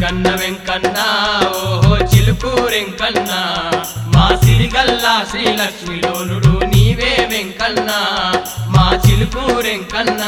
వెంకన్న వెంకన్న ఓహో చిలుకు వెంకన్న మా సిరిగల్లా శ్రీలక్ష్మిలోలుడు నీవే వెంకన్న మా చిలుకు వెంకన్న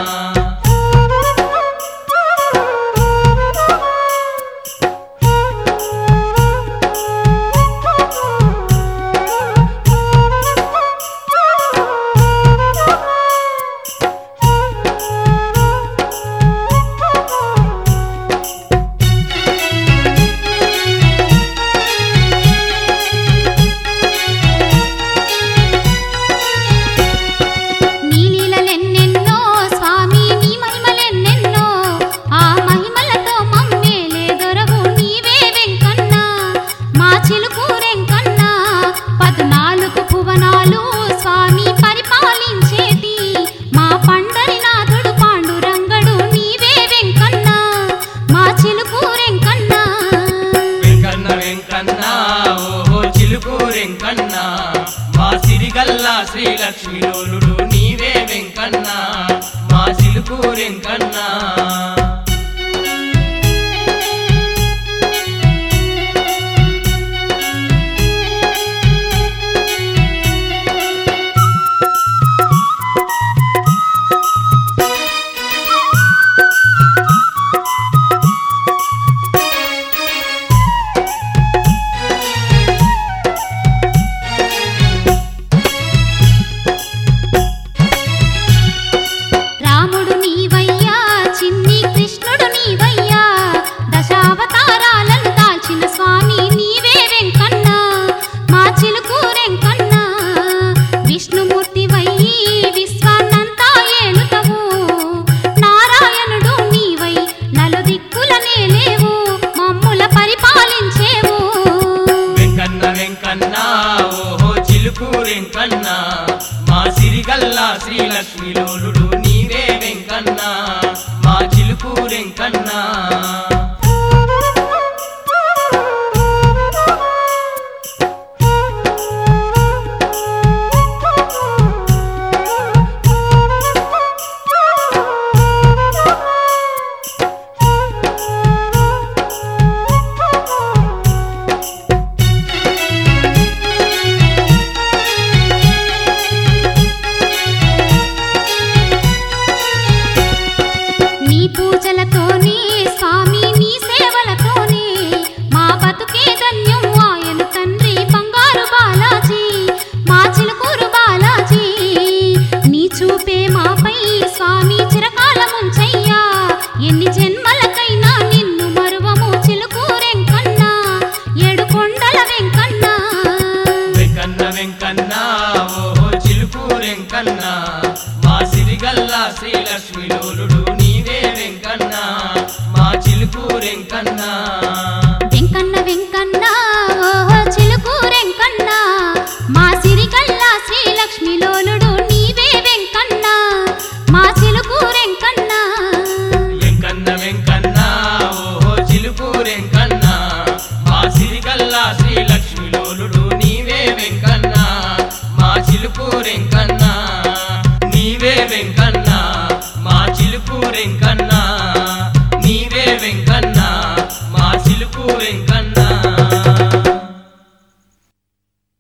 నీ లీలలెన్నెన్నో స్వామి నీ మహిమలెన్నెన్నో ఆ మహిమలతో మమ్మేలే దొరవు నీవే వెంకన్న మా చిలుకు వెంకన్న పద్నాలుగు భువనాలు స్వామి పరిపాలించేటి మా పండరినాథుడు పాండురంగడు నీవే వెంకన్న మా చిలుకు వెంకన్న వెంకన్న వెంకన్న ఓహో చిలుకు వెంకన్న మా సిరిగల్లా శ్రీలక్ష్మిలోలుడు నీవే వెంకన్న మా చిలుకు వెంకన్న రాముడు నీవయ్యా చిన్ని కృష్ణుడు నీవయ్యా దశావతారాలను దాల్చిన స్వామి నీవే వెంకన్న మా చిలుకు వెంకన్న విష్ణుమూర్తి వయ్యి విశ్వాన్నంతా ఏలుతవు నారాయణుడు నీవై నలుదిక్కుల నేలేవు మమ్ముల పరిపాలించేవు వెంకన్న వెంకన్న ఓహో చిలుకు వెంకన్న మా సిరిగల్లా శ్రీలక్ష్మిలోలుడు నీవే వెంకన్న మా చిలుకు వెంకన్న నీ పూజలతోనే స్వామి నీ సేవలతోనే మా బతుకే ధన్యం ఆయను తండ్రి బంగారు బాలాజీ మా చిలుకూరు బాలాజీ నీ చూపే మాపై స్వామి చిరకాలముంచయ్యా ఎన్ని జన్మలకైనా నిన్ను మరువము చిలుకూరెంకన్నా ఏడు కొండల వెంకన్న వెంకన్న వెంకన్న ఓహో చిలుకు వెంకన్న మా సిరిగల్లా శ్రీలక్ష్మిలోలుడు నీవే వెంకన్న మా చిలుకు వెంకన్న